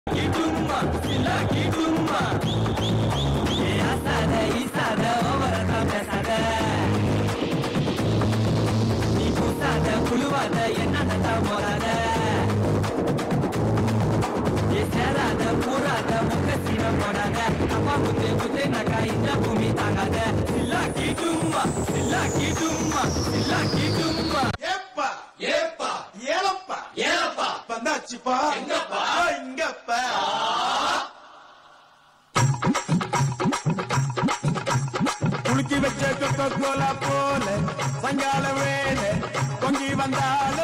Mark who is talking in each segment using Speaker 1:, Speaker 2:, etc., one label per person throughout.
Speaker 1: ஏப்பா ஏப்பா ஏலப்பா ஏலப்பா வந்தாச்சுப்பா எங்கப்பா இங்கப்பா குளிக்கி வச்ச கொக்கோ கோலா போல சங்கால வேலை பொங்கி வந்தாலே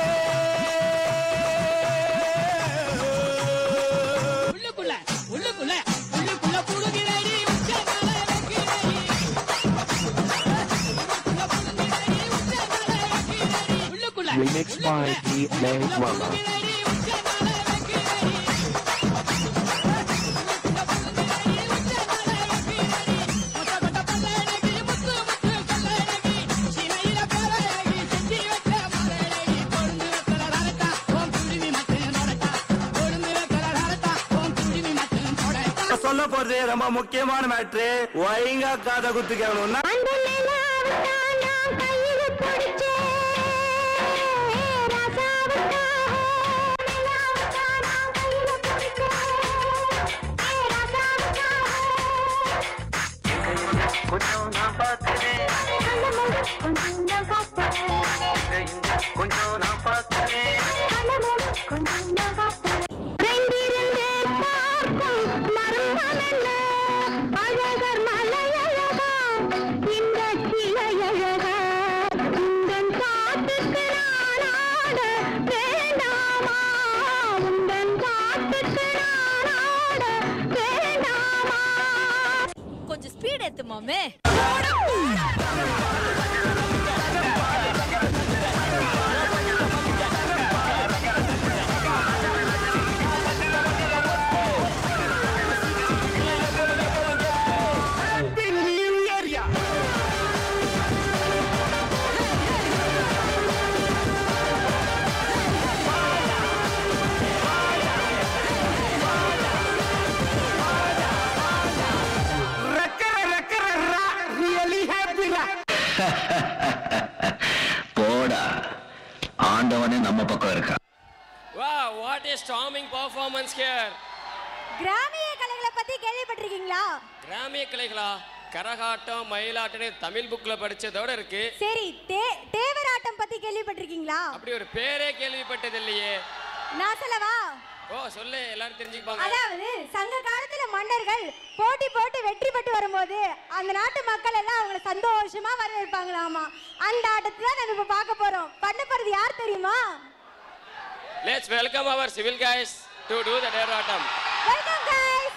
Speaker 2: உள்ளுக்குள்ள உள்ளுக்குள்ள உள்ளுக்குள்ள புகுகிறடி உச்சமலை வைக்கிறடி உள்ளுக்குள்ள புகுகிறடி உச்சமலை வைக்கிறடி உள்ளுக்குள்ள
Speaker 3: Remix by D. Lay Rama.
Speaker 2: புகுகிறடி உச்சமலை வைக்கிறடி உள்ளுக்குள்ள புகுகிறடி உச்சமலை வைக்கிறடி மொத்த மொத்த பல்லழகி முத்து முத்து கல்லழகி சினையில பல்லழகி செஞ்சி வச்ச மலழகி கொழுந்து வைக்கிற ரரட்டா ஓம் குருவி மட்டும் நொடட்டா கொழுந்து வைக்கிற ரரட்டா ஓம் குருவி மட்டும் நொடட்டா
Speaker 1: சொல்ல போறது ரொம்ப முக்கியமான மேட்ரு ஒயங்கா காதை குத்து கேட்கணும்னா
Speaker 4: அந்த நிலாவுத்தான் நான் கையில பிடிச்சேன். ராசாவுக்காக நிலாவுத்தான் நான் கையில பிடிச்சேன். ராசாவுக்காக
Speaker 3: கொஞ்சம் நான் பார்க்கிறேன்
Speaker 4: கண்ணமூடி கொஞ்சம் நான் பார்த்தேன்.
Speaker 3: கொஞ்சம் நான் பார்க்கிறேன்
Speaker 4: கண்ணமூடி கொஞ்சம் நான் பார்த்தேன். ரெண்டிருந்து பார்க்கும் மர்மம் என்ன? அழகர் மலையழகா, இந்த சிலையழகா. உந்தன் காட்டுக்கு நான் ஆட வேண்டாமா? உந்தன் காட்டுக்கு நான் ஆட வேண்டாமா?
Speaker 5: கொஞ்சம் ஸ்பீட் ஏத்து மாமே
Speaker 3: போடா ஆண்டவனே நம்ம பக்கம் இருக்கா
Speaker 6: Wow, what a storming performance here.
Speaker 4: கிராமிய கலைகளை பத்தி கேள்விப்பட்டிருக்கீங்களா
Speaker 6: கிராமிய கலைகளா கரகாட்டம் மயிலாட்டம்னு தமிழ் புக்ல படிச்சதோட இருக்கு
Speaker 4: சரி தே- தேவராட்டம் பத்தி கேள்விப்பட்டிருக்கீங்களா
Speaker 6: அப்படி ஒரு பேரே கேள்விப்பட்டது இல்லையே
Speaker 4: நான் சொல்லவா
Speaker 6: ஓ சொல்லு எல்லாரும் தெரிஞ்சுப்பாங்க
Speaker 4: அதாவது சங்க காலத்துல மன்னர்கள் போட்டி போட்டு வெற்றி பெற்று வரும்போது அந்த நாட்டு மக்கள் எல்லாம் அவங்கள சந்தோஷமா வரவேற்பாங்களாமா அந்த ஆட்டத்தை தான் நம்ம இப்ப பார்க்க போறோம் பண்ண போறது யார் தெரியுமா
Speaker 6: லெட்ஸ் வெல்கம் அவர் civil guys to to the டேராட்டம்
Speaker 4: வெல்கம் கைஸ்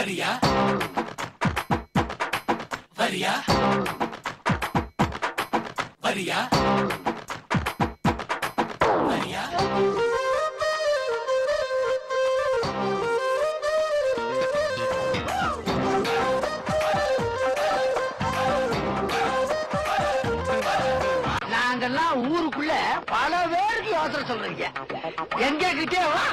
Speaker 7: வரியா வரியா வரியா வரியா
Speaker 8: நாங்கெல்லாம் ஊருக்குள்ள பல பேருக்கு யோசனை சொல்றீங்க எங்க கிட்டே வா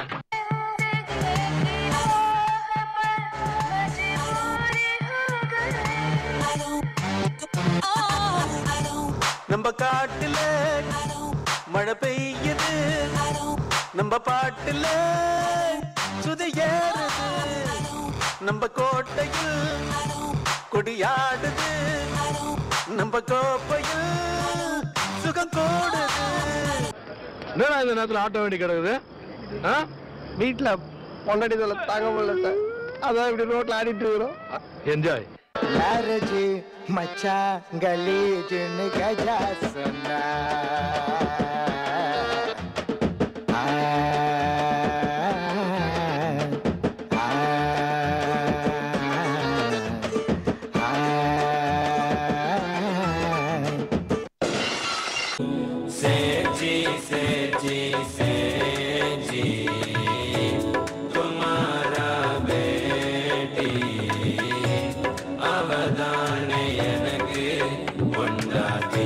Speaker 1: நம்ம காட்டுல மழை பெய்யுது நம்ம பாட்டுல சுதி ஏறுது நம்ம கோட்டையில் கொடியாடுது நம்ம கோப்பையில் சுகம் கூடுது
Speaker 9: என்னடா இந்த நேரத்துல ஆட்ட வேண்டி கிடக்குது ஆ வீட்டுல பொண்டாடி சொல்ல தாங்க முடியல சார் அதான் இப்படி ரோட்ல ஆடிட்டு இருக்கிறோம் என்ஜாய்
Speaker 10: யாரஜி மச்சான் கலீஜுன்னு கஜா சொன்னா ஆ, ஆ, ஆ.
Speaker 7: சேச்சி சேச்சி சேச்சி துமாரா பேட்டி அவதானே எனக்கு கொண்டாடி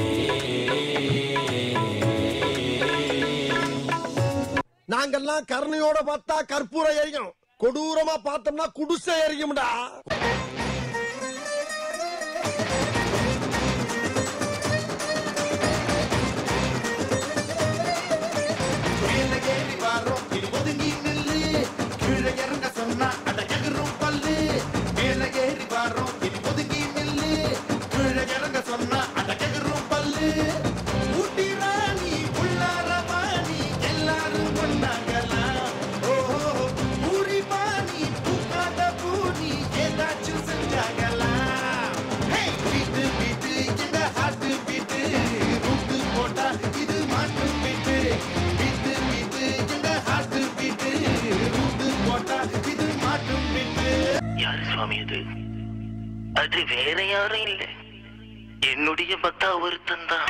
Speaker 9: நாங்கெல்லாம் கருணையோட பார்த்தா கற்பூரம் எரியும் கொடூரமா பார்த்தோம்னா குடிசை எரியும்டா
Speaker 3: யாரு சுவாமி அது அது வேற யாரும் இல்ல என்னுடைய பத்தா ஒருத்தன் தான்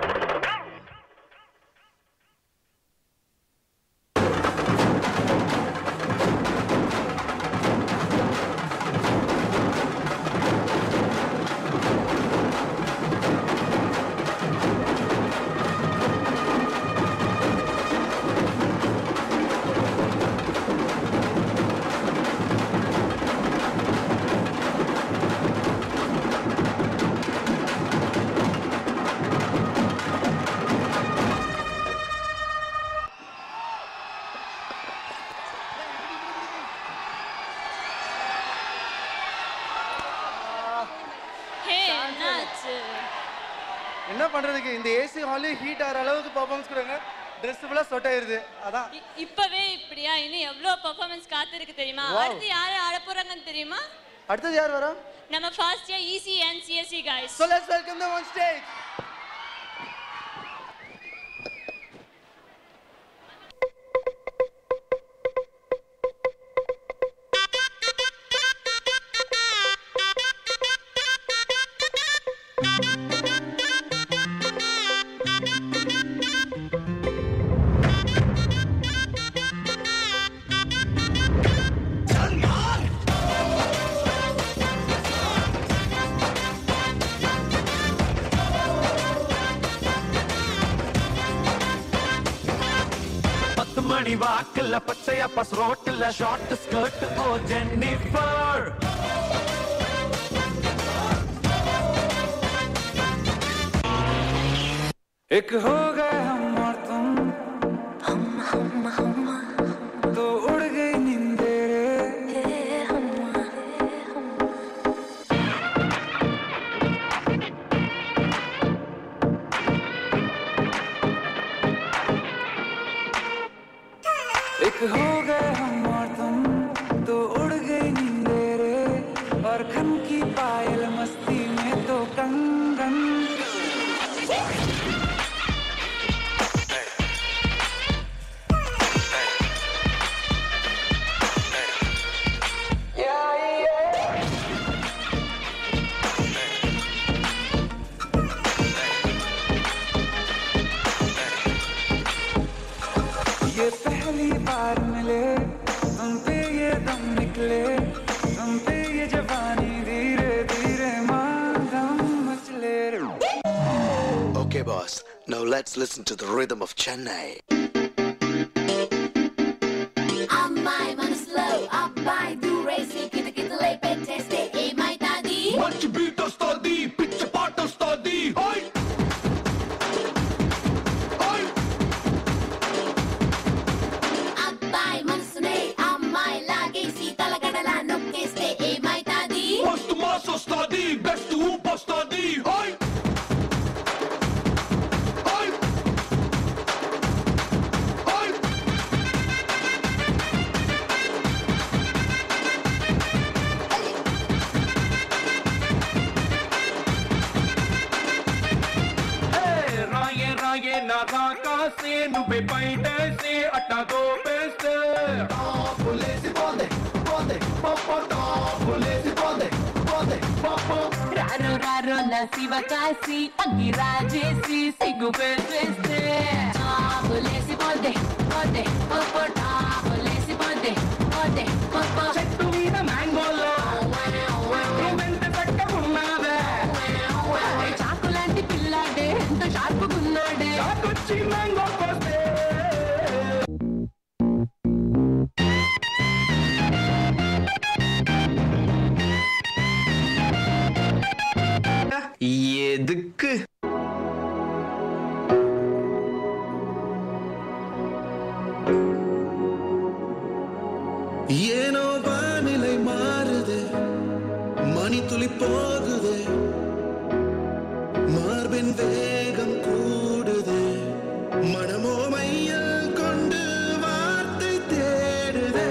Speaker 5: ஹே என்னாச்சு
Speaker 10: என்ன பண்றதுக்கு இந்த ஏசி ஹாலே ஹீட் ஆகிற அளவுக்கு பர்ஃபார்மன்ஸ் கொடுங்க ட்ரெஸ் ஃபுல்லா சொட் ஆயிருது அதான்
Speaker 5: இ- இப்பவே இப்படியா இன்னும் எவ்வளவு பெர்ஃபார்மன்ஸ் காத்திருக்கு தெரியுமா
Speaker 10: Wow.
Speaker 5: அடுத்து யாரு ஆட போறாங்கன்னு தெரியுமா
Speaker 10: அடுத்தது யார் வரா
Speaker 5: நம்ம first year EC and CSC guys
Speaker 10: So let's welcome them on stage.
Speaker 7: பத்து மணி வாக்குல பச்சையா பஸ் ரோட்டுல ஷார்ட் ஸ்கர்ட் ஓ ஜென்னிஃபர் एक हो गए हम और तुम तो उड़ गई नींदे रे एक हो गए हम और तुम तो उड़ गई नींदे रे और खन की पायल मस्ती में तो कंगन Yeah, yeah. पार मिले हम पे ये दम निकले हम पे ये जवानी धीरे धीरे मांगम मचले
Speaker 11: Okay, boss. Now let's listen to the rhythm of Chennai.
Speaker 12: అమ్మాయి మనసులో అబ్బాయి దూరేసి కితకితలై పెట్టేస్తే ఏమైతాది
Speaker 13: మంచి బీట్ వస్తుంది పిచ్చ పాట వస్తుంది
Speaker 12: అబ్బాయి మనసునే అమ్మాయి లాగేసి తలగడలా నొక్కేస్తే ఏమైతాది
Speaker 13: మస్తు మాస్ వస్తుంది బెస్ట్ ఊప్ వస్తుంది రాయే రాయే నా రాకాసే నువ్వే బయటేసి అట్టా దోపేస్తే
Speaker 14: పులేసి పోందే పోందే పప్ప పులేసి పోందే పోందే పప్ప
Speaker 15: రారో రారో నా శివ కాసి అగ్గి రాజేసి సిగ్గు పెట్టేస్తే టాపులేసి పోతే పోతే పొప్పో టాపులేసి పోతే పోతే పొప్పో
Speaker 13: చెట్టు మీద మ్యాంగోలో నువ్వెంత చక్కగున్నావే
Speaker 15: చాకు లాంటి పిల్లాడే ఎంత షార్పుకున్నాడే
Speaker 13: చాకొచ్చి మ్యాంగో కోస్తే
Speaker 16: எதுக்கு
Speaker 17: ஏனோ வானிலை மாறுது மணி துளி போகுது மார்பின் வேகம் கூடுது மனமோ மையல் கொண்டு வார்த்தை தேடுதே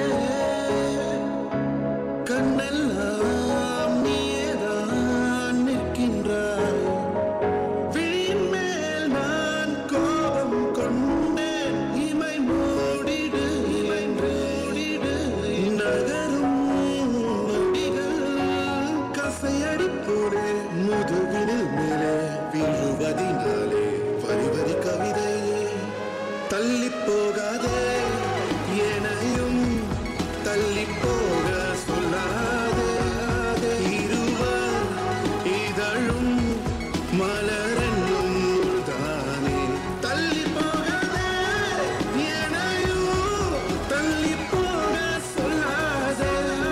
Speaker 17: கண்ணெல்லாம் நீதான் நிற்கின்றாய் விழியின் மேல் நான் கோபம் கொண்டேன் இமை மூடிடு இமை மூடிடு நகரும் நொடிகள் கசையடிப்போடு முதுகினில் மேலே விழுவதினாலே வரி வரி கவிதையே தள்ளி போகாதே எனையும் தள்ளி போக சொல்லாதே இருவர் இதழும் மலரென்னும் தானே தள்ளி போகாதே எனையும் தள்ளி போக சொல்லாதே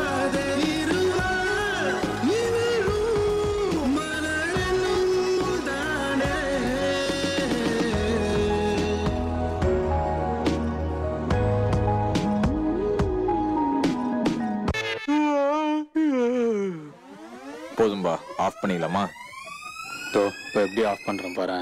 Speaker 17: இருவர் இதழும் மலரென்னும் தானே
Speaker 18: போதும்பா ஆஃப் பண்ணிடலாமா
Speaker 19: தோ இப்போ எப்படி ஆஃப் பண்ணுறேன் பாரு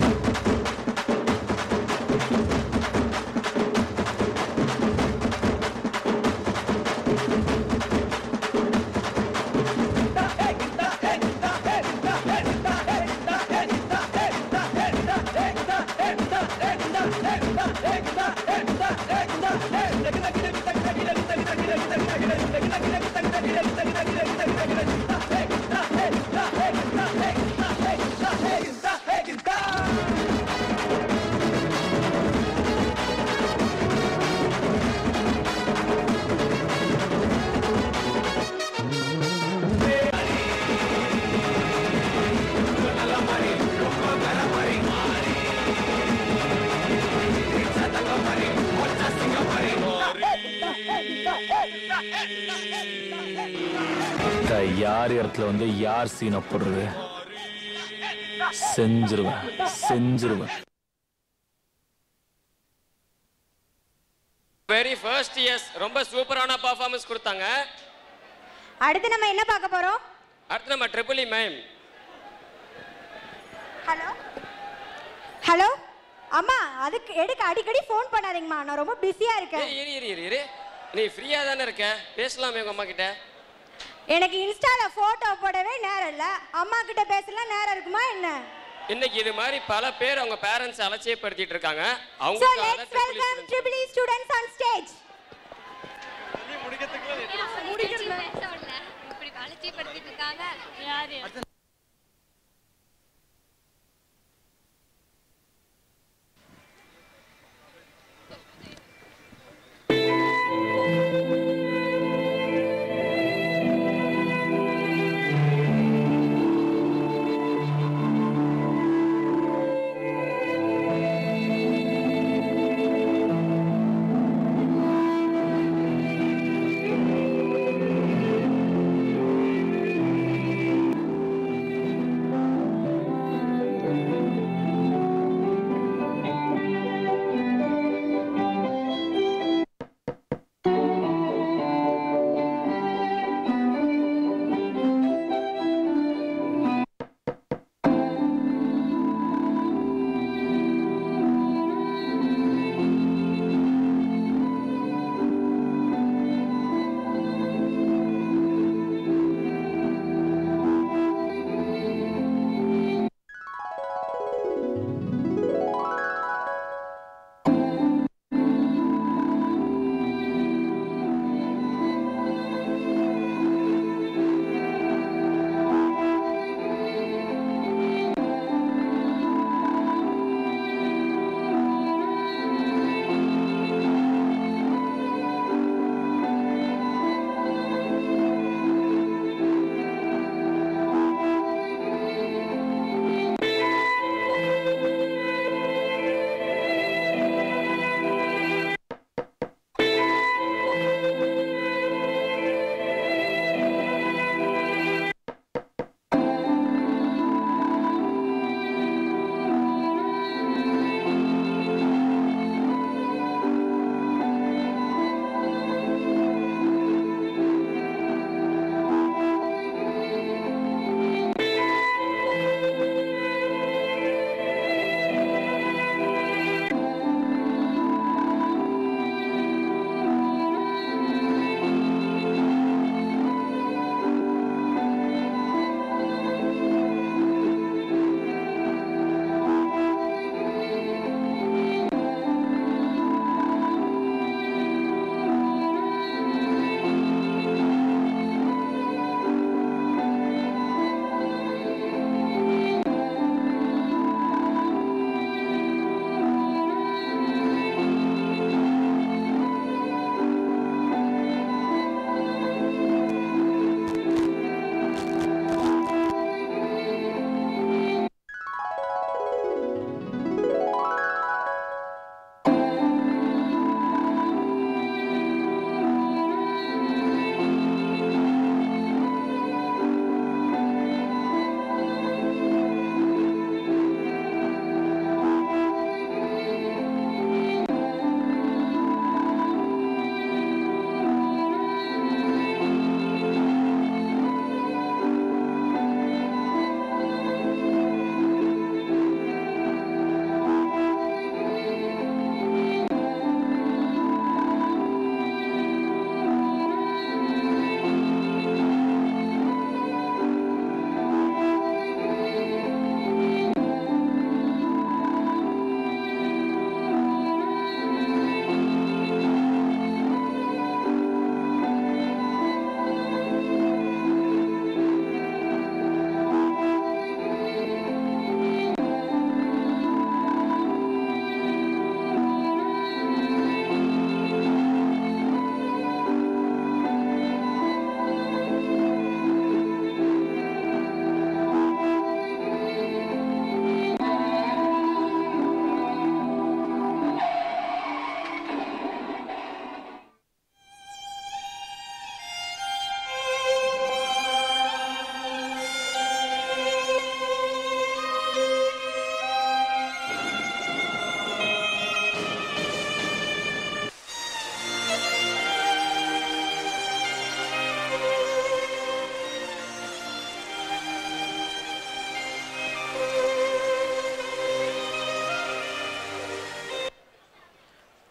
Speaker 20: இந்த யார் இடத்துல வந்து யார் சீனை போடுறது செஞ்சிருவேன் செஞ்சிருவேன்
Speaker 6: வெரி ஃபர்ஸ்ட் இயர்ஸ் ரொம்ப சூப்பரான பர்ஃபார்மன்ஸ் கொடுத்தாங்க
Speaker 4: அடுத்து நம்ம என்ன பார்க்க போறோம்
Speaker 6: அடுத்து நம்ம ட்ரிபிள் மேம்
Speaker 4: ஹலோ ஹலோ அம்மா அதுக்கு எடுக்க அடிக்கடி ஃபோன் பண்ணாதீங்கம்மா நான் ரொம்ப பிஸியா இருக்கேன்
Speaker 6: இரு இரு இரு இரு நீ ஃப்ரீயா தானே இருக்க பேசலாமே உங்க அம்மா கிட்ட
Speaker 4: எனக்கு இன்ஸ்டால போட்டோ போடவே நேரம் இல்ல அம்மா கிட்ட பேசலாம் நேரம் இருக்குமா என்ன
Speaker 6: இன்னைக்கு இது மாதிரி பல பேர் அவங்க பேரண்ட்ஸ் அலட்சியப்படுத்திட்டு இருக்காங்க
Speaker 4: So
Speaker 6: அவங்களுக்காக
Speaker 4: let's welcome Triple E students on stage.
Speaker 5: இப்படி அலட்சியப்படுத்திட்டு இருக்காங்க யாரு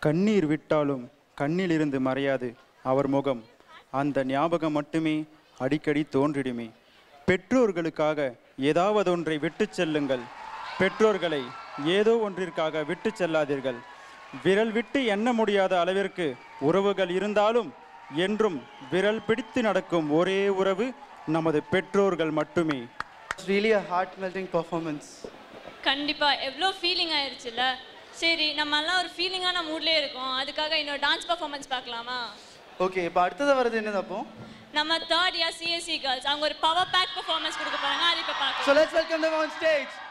Speaker 16: கண்ணீர் விட்டாலும் கண்ணிலிருந்து மறையாது அவர் முகம் அந்த ஞாபகம் மட்டுமே அடிக்கடி தோன்றிடுமே பெற்றோர்களுக்காக ஏதாவது ஒன்றை விட்டுச் செல்லுங்கள் பெற்றோர்களை ஏதோ ஒன்றிற்காக விட்டுச் செல்லாதீர்கள் விரல் விட்டு எண்ண முடியாத அளவிற்கு உறவுகள் இருந்தாலும் என்றும் விரல் பிடித்து நடக்கும் ஒரே உறவு நமது பெற்றோர்கள் மட்டுமே
Speaker 10: It's really a heart melting performance.
Speaker 5: கண்டிப்பா எவ்வளோ ஃபீலிங் ஆயிருச்சுல்ல சரி நம்ம எல்லாம் ஒரு ஃபீலிங்கான மூட்லயே இருக்கோம் அதுக்காக இன்னொரு டான்ஸ் பர்ஃபார்மன்ஸ் பார்க்கலாமா
Speaker 10: ஓகே இப்போ அடுத்தது வர்றது என்னது அப்போ
Speaker 5: நம்ம தேர்ட் இயர் சிஎஸ்சி கேர்ள்ஸ் அவங்க ஒரு பவர் பேக் பர்ஃபார்மன்ஸ் கொடுக்க போறாங்க அது இப்போ பார்க்கலாம்
Speaker 10: So let's welcome them on stage.